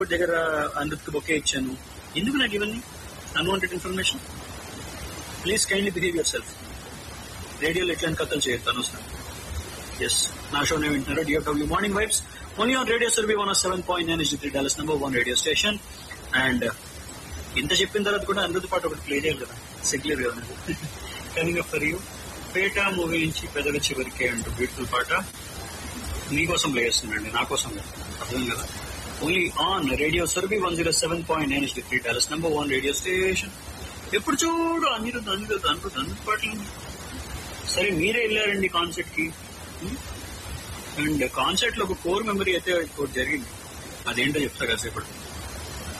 దగ్గర అనిరుద్కి బొకే ఇచ్చాను ఎందుకు నాకు ఇవన్నీ unwanted information please kindly behave yourself రేడియోలో ఎట్లాంటి కథలు చేయొద్దు అనవసరం ఎస్ నా షోనే వింటున్నారు DFW morning vibes only on radio సర్వీ one seven point nine is three dollars number one radio station and ఇంత చెప్పిన తర్వాత కూడా అనిరుద్ధ పాట ఒకటి ప్లే చేయాలి కదా సిగ్లర్ కదా cunning for you Petta movie నుంచి పెదవి చివరికే అంటూ బ్యూటిఫుల్ పాట మీకోసం ప్లే చేస్తుందండి నా కోసం కాదు. అర్థం కదా ఓన్లీ ఆన్ రేడియో సర్వీ one zero seven point nine is three dollars number one radio station ఎప్పుడు చూడు అనిరుద్ధ అనిరుద్ధ అనిరుద్ధ అనిరుద్ధ పాటలు సరే మీరే వెళ్ళారండి కాన్సర్ట్ కి అండ్ కాన్సర్ట్ లో ఒక కోర్ మెమరీ అయితే ఒకటి జరిగింది అదేంటో చెప్తా కాసేపటి